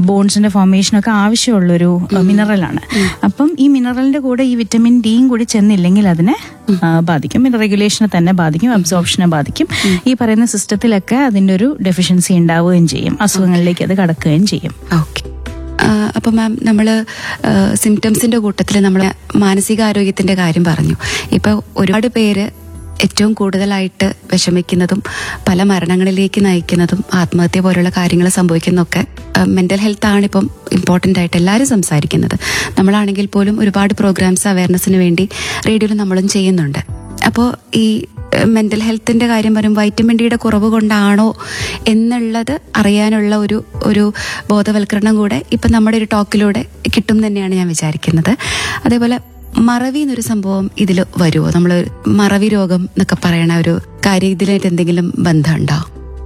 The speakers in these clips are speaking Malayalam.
ബോൺസിന്റെ ഫോർമേഷനൊക്കെ ആവശ്യമുള്ളൊരു മിനറലാണ് അപ്പം ഈ മിനറലിന്റെ കൂടെ ഈ വിറ്റമിൻ ഡിയും കൂടി ചെന്നില്ലെങ്കിൽ അതിനെ ആ, ബാധിക്കും പിന്നെ റെഗുലേഷനെ തന്നെ ബാധിക്കും അബ്സോർപ്ഷനെ ബാധിക്കും ഈ പറയുന്ന സിസ്റ്റത്തിലൊക്കെ അതിന്റെ ഒരു ഡെഫിഷ്യൻസി ഉണ്ടാവുകയും ചെയ്യും അസുഖങ്ങളിലേക്ക് അത് കടക്കുകയും ചെയ്യും ഓക്കെ അപ്പൊ മാം നമ്മൾ സിംറ്റംസിന്റെ കൂട്ടത്തിൽ നമ്മൾ മാനസികാരോഗ്യത്തിന്റെ കാര്യം പറഞ്ഞു ഇപ്പൊ ഒരുപാട് പേര് ഏറ്റവും കൂടുതലായിട്ട് വിഷമിക്കുന്നതും പല മരണങ്ങളിലേക്ക് നയിക്കുന്നതും ആത്മഹത്യ പോലുള്ള കാര്യങ്ങൾ സംഭവിക്കുന്നതൊക്കെ മെന്റൽ ഹെൽത്ത് ആണ് ഇപ്പം ഇമ്പോർട്ടൻ്റ് ആയിട്ട് എല്ലാവരും സംസാരിക്കുന്നത് നമ്മളാണെങ്കിൽ പോലും ഒരുപാട് പ്രോഗ്രാംസ് അവയർനെസ്സിന് വേണ്ടി റേഡിയോയിൽ നമ്മളും ചെയ്യുന്നുണ്ട് അപ്പോൾ ഈ മെന്റൽ ഹെൽത്തിന്റെ കാര്യം പറയും വൈറ്റമിൻ ഡിയുടെ കുറവ് കൊണ്ടാണോ എന്നുള്ളത് അറിയാനുള്ള ഒരു ഒരു ബോധവൽക്കരണം കൂടെ ഇപ്പം നമ്മുടെ ഒരു ടോക്കിലൂടെ കിട്ടും തന്നെയാണ് ഞാൻ വിചാരിക്കുന്നത് അതേപോലെ മറവി എന്നൊരു സംഭവം ഇതിൽ വരുമോ നമ്മൾ മറവി രോഗം എന്നൊക്കെ പറയണ ഒരു കാര്യം ഇതിലായിട്ട് എന്തെങ്കിലും ബന്ധമുണ്ടോ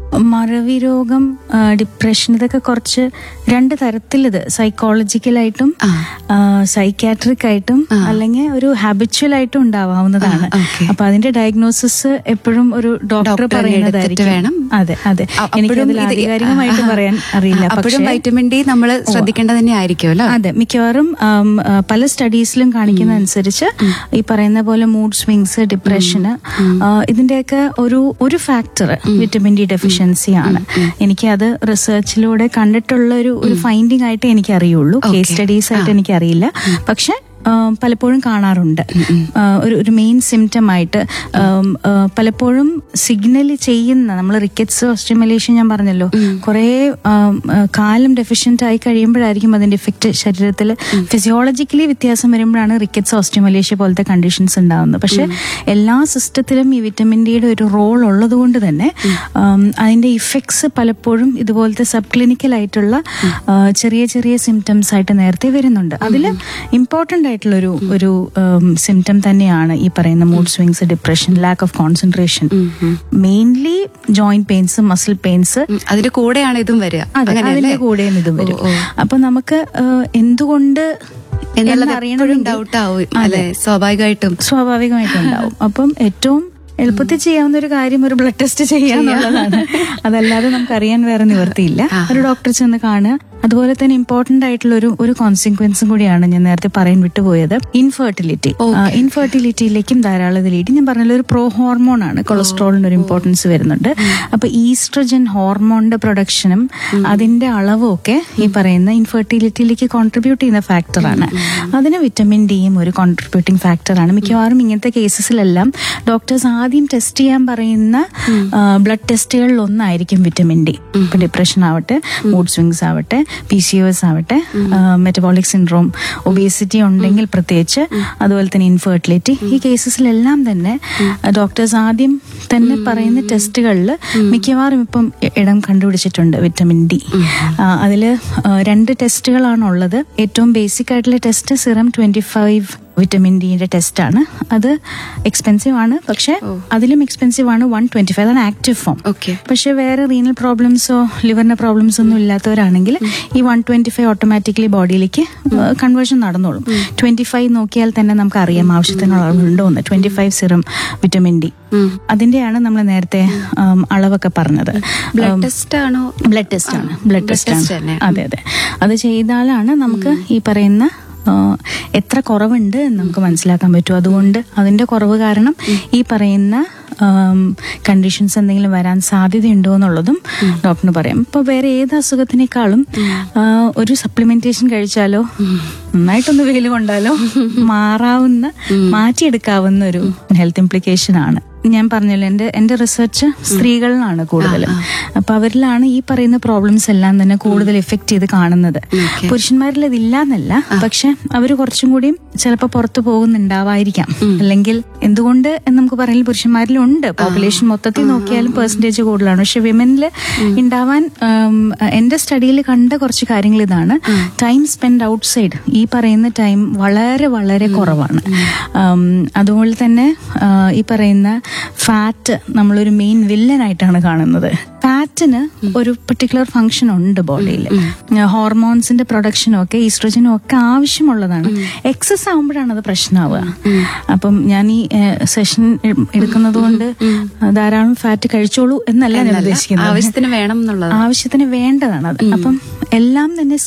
മറവി രോഗം ഡിപ്രഷൻ ഇതൊക്കെ കുറച്ച് രണ്ട് തരത്തിൽ ഇത് സൈക്കോളജിക്കലായിട്ടും ആ. സൈക്കാട്രിക് ആയിട്ടും അല്ലെങ്കിൽ ഒരു ഹാബിച്വൽ ആയിട്ടും ഉണ്ടാവാവുന്നതാണ് ആ, okay. അപ്പൊ അതിന്റെ ഡയഗ്നോസിസ് എപ്പോഴും ഒരു ഡോക്ടർ ഡോക്ടറിനെ എടുത്തിട്ട് പറയുന്നതായിരിക്കും വേണം. അതെ അതെ അ- എനിക്ക് അപ്പോഴും അതിൽ ഇത് ആധികാരികമായിട്ട് ആ, പറയാൻ അറിയില്ല അപ്പോഴും പക്ഷേ വൈറ്റമിൻ ഡി നമ്മൾ ശ്രദ്ധിക്കേണ്ടത് തന്നെ ആയിരിക്കും അല്ലേ അതെ മിക്കവാറും ആം, ആ, പല സ്റ്റഡീസിലും കാണിക്കുന്ന അനുസരിച്ച് ഈ പറയുന്ന പോലെ മൂഡ് സ്വിങ്സ് ഡിപ്രഷന് ഇതിന്റെയൊക്കെ ഒരു ഒരു ഫാക്ടർ വിറ്റമിൻ ഡി ഡെഫിഷ്യൻസി ആണ് എനിക്ക് അത് റിസർച്ചിലൂടെ കണ്ടിട്ടുള്ള ഒരു ഒരു ഫൈൻഡിങ് ആയിട്ട് എനിക്ക് അറിയുള്ളൂ കേസ് സ്റ്റഡീസ് ആയിട്ട് എനിക്ക് അറിയില്ല പക്ഷെ ആ, പലപ്പോഴും കാണാറുണ്ട് ആ, ഒരു ഒരു മെയിൻ സിംറ്റം ആയിട്ട് ആം, ആ, പലപ്പോഴും സിഗ്നൽ ചെയ്യുന്ന നമ്മൾ റിക്കറ്റ്സ് ഓസ്റ്റിമലേഷൻ ഞാൻ പറഞ്ഞല്ലോ കുറെ ആം, ആ, കാലം ഡെഫിഷ്യന്റ് ആയി കഴിയുമ്പോഴായിരിക്കും അതിന്റെ ഇഫക്റ്റ് ശരീരത്തിൽ ഫിസിയോളജിക്കലി വ്യത്യാസം വരുമ്പോഴാണ് റിക്കറ്റ്സ് ഓസ്റ്റിമലേഷ്യ പോലത്തെ കണ്ടീഷൻസ് ഉണ്ടാകുന്നത് പക്ഷെ എല്ലാ സിസ്റ്റത്തിലും ഈ വിറ്റമിൻ ഡിയുടെ ഒരു റോൾ ഉള്ളത് കൊണ്ട് തന്നെ ആം, അതിന്റെ ഇഫക്ട്സ് പലപ്പോഴും ഇതുപോലത്തെ സബ് ക്ലിനിക്കൽ ആയിട്ടുള്ള ആ, ചെറിയ ചെറിയ സിംറ്റംസ് ആയിട്ട് നേരത്തെ വരുന്നുണ്ട് അതിൽ ഇമ്പോർട്ടന്റ് ആയിട്ടുള്ള ഒരു ഒരു സിംറ്റം തന്നെയാണ് ഈ പറയുന്ന mood swings depression lack of concentration mainly joint pains muscle pains ഉം, അതിന്റെ കൂടെയാണ് ഇതും വരിക അതെ അങ്ങനെയല്ലേ? അതിന്റെ കൂടെയും ഇതും വരും ഓ, ഓ. അപ്പൊ നമുക്ക് ആ, എന്തുകൊണ്ട് എന്നുള്ളത് എന്നറിയണമെങ്കിൽ- എപ്പോഴും ഡൗട്ട് ആവും അല്ലെ സ്വാഭാവികമായിട്ടും സ്വാഭാവികമായിട്ടും ഉണ്ടാവും അപ്പം ഏറ്റവും എളുപ്പത്തിൽ ചെയ്യാവുന്ന ഒരു കാര്യം ഒരു ബ്ലഡ് ടെസ്റ്റ് ചെയ്യാന്നുള്ളതാണ് അതല്ലാതെ നമുക്ക് അറിയാൻ വേറെ നിവർത്തിയില്ല ഒരു ഡോക്ടറെ ചെന്ന് കാണുക അതുപോലെ തന്നെ ഇമ്പോർട്ടന്റ് ആയിട്ടുള്ള ഒരു ഒരു കോൺസിക്വൻസും കൂടിയാണ് ഞാൻ നേരത്തെ പറയാൻ വിട്ടുപോയത് ഇൻഫെർട്ടിലിറ്റി ഇൻഫെർട്ടിലിറ്റിയിലേക്കും ധാരാളം ഇത് ലീഡ് ഞാൻ പറഞ്ഞല്ലോ ഒരു പ്രോ ഹോർമോൺ ആണ് കൊളസ്ട്രോളിന് ഒരു ഇമ്പോർട്ടൻസ് വരുന്നുണ്ട് അപ്പൊ ഈസ്ട്രജൻ ഹോർമോണിന്റെ പ്രൊഡക്ഷനും അതിന്റെ അളവും ഒക്കെ ഈ പറയുന്ന ഇൻഫെർട്ടിലിറ്റിയിലേക്ക് കോൺട്രിബ്യൂട്ട് ചെയ്യുന്ന ഫാക്ടറാണ് അതിന് വിറ്റമിൻ ഡിയും ഒരു കോൺട്രിബ്യൂട്ടിംഗ് ഫാക്ടറാണ് മിക്കവാറും ഇങ്ങനത്തെ കേസസിലെല്ലാം ഡോക്ടേഴ്സ് ആദ്യം ടെസ്റ്റ് ചെയ്യാൻ പറയുന്ന ബ്ലഡ് ടെസ്റ്റുകളിൽ ഒന്നായിരിക്കും വിറ്റമിൻ ഡി ഇപ്പൊ ഡിപ്രഷൻ ആവട്ടെ മൂഡ് സ്വിങ്സ് ആവട്ടെ പി സി എസ് ആവട്ടെ മെറ്റബോളിക് സിൻഡ്രോം ഒബേസിറ്റി ഉണ്ടെങ്കിൽ പ്രത്യേകിച്ച് അതുപോലെ തന്നെ ഇൻഫെർട്ടിലിറ്റി ഈ കേസസിലെല്ലാം തന്നെ ഡോക്ടേഴ്സ് ആദ്യം തന്നെ പറയുന്ന ടെസ്റ്റുകളിൽ മിക്കവാറും ഇപ്പം ഇ- ഇടം കണ്ടുപിടിച്ചിട്ടുണ്ട് വിറ്റമിൻ ഡി അതിൽ രണ്ട് ടെസ്റ്റുകളാണ് ഉള്ളത് ഏറ്റവും ബേസിക് ആയിട്ടുള്ള test serum twenty five vitamin ഡിന്റെ ടെസ്റ്റ് ആണ് അത് എക്സ്പെൻസീവ് ആണ് പക്ഷെ അതിലും എക്സ്പെൻസീവ് ആണ് വൺ ട്വന്റി ഫൈവ് അതാണ് ആക്റ്റീവ് ഫോം ഓക്കെ പക്ഷെ വേറെ റീനൽ പ്രോബ്ലംസോ ലിവറിന്റെ പ്രോബ്ലംസ് ഒന്നും ഇല്ലാത്തവരാണെങ്കിൽ ഈ വൺ ട്വന്റി ഫൈവ് ഓട്ടോമാറ്റിക്കലി ബോഡിയിലേക്ക് കൺവേർഷൻ നടന്നോളും ട്വന്റി ഫൈവ് നോക്കിയാൽ തന്നെ നമുക്ക് അറിയാം ആവശ്യത്തിനുള്ള അളവുണ്ടോ എന്ന് twenty five serum vitamin D അതിന്റെയാണ് നമ്മൾ നേരത്തെ ഉം, അളവൊക്കെ പറഞ്ഞത് ബ്ലഡ് ടെസ്റ്റ് ആണോ ബ്ലഡ് ടെസ്റ്റ് ആണ് ബ്ലഡ് blood ടെസ്റ്റ് test ആണ് തന്നെ. അതെ അതെ അത് ചെയ്താലാണ് നമുക്ക് ഈ പറയുന്ന ആ, എത്ര കുറവുണ്ട് എന്ന് നമുക്ക് മനസ്സിലാക്കാൻ പറ്റും അതുകൊണ്ട് അതിന്റെ കുറവ് കാരണം ഈ പറയുന്ന കണ്ടീഷൻസ് എന്തെങ്കിലും വരാൻ സാധ്യതയുണ്ടോ എന്നുള്ളതും ഡോക്ടറിന് പറയാം ഇപ്പൊ വേറെ ഏത് അസുഖത്തിനേക്കാളും ആ, ഒരു സപ്ലിമെന്റേഷൻ കഴിച്ചാലോ നന്നായിട്ടൊന്ന് വെയിൽ കൊണ്ടാലോ മാറാവുന്ന മാറ്റിയെടുക്കാവുന്ന ഒരു ഹെൽത്ത് ഇംപ്ലിക്കേഷൻ ആണ് ഞാൻ പറഞ്ഞല്ലോ എന്റെ എന്റെ റിസർച്ച് സ്ത്രീകളിലാണ് കൂടുതൽ അപ്പൊ അവരിലാണ് ഈ പറയുന്ന പ്രോബ്ലംസ് എല്ലാം തന്നെ കൂടുതൽ എഫക്ട് ചെയ്ത് കാണുന്നത് പുരുഷന്മാരിൽ ഇതില്ല എന്നല്ല പക്ഷെ അവർ കുറച്ചും കൂടിയും ചിലപ്പോൾ പുറത്തു പോകുന്നുണ്ടാവായിരിക്കാം അല്ലെങ്കിൽ എന്തുകൊണ്ട് എന്ന് നമുക്ക് പറയാൻ പുരുഷന്മാരിലും ഉണ്ട് പോപ്പുലേഷൻ മൊത്തത്തിൽ നോക്കിയാലും പെർസെന്റേജ് കൂടുതലാണ് പക്ഷെ വിമനിൽ ഉണ്ടാവാൻ ഉം, എന്റെ സ്റ്റഡിയിൽ കണ്ട കുറച്ച് കാര്യങ്ങൾ ഇതാണ് ടൈം സ്പെൻഡ് ഔട്ട്സൈഡ് ഈ പറയുന്ന ടൈം വളരെ വളരെ കുറവാണ് ഉം, അതുപോലെ തന്നെ ആ, ഈ പറയുന്ന ഫാറ്റ് നമ്മളൊരു മെയിൻ വില്ലനായിട്ടാണ് കാണുന്നത് ഫാറ്റിന് ഒരു പെർട്ടിക്കുലർ ഫംഗ്ഷൻ ഉണ്ട് ബോഡിയിൽ ഹോർമോൺസിന്റെ പ്രൊഡക്ഷനും ഒക്കെ ഈസ്ട്രോജനും ഒക്കെ ആവശ്യമുള്ളതാണ് എക്സസ് ആവുമ്പോഴാണ് അത് പ്രശ്നമാവുക അപ്പം ഞാൻ ഈ സെഷൻ എടുക്കുന്നത് കൊണ്ട് ധാരാളം ഫാറ്റ് കഴിച്ചോളൂ എന്നല്ല ഞാൻ ഉദ്ദേശിക്കുന്നത് ആവശ്യത്തിന് വേണം എന്നുള്ളത് ആവശ്യത്തിന് വേണ്ടതാണ് അത് അപ്പം എല്ലാം തന്നെ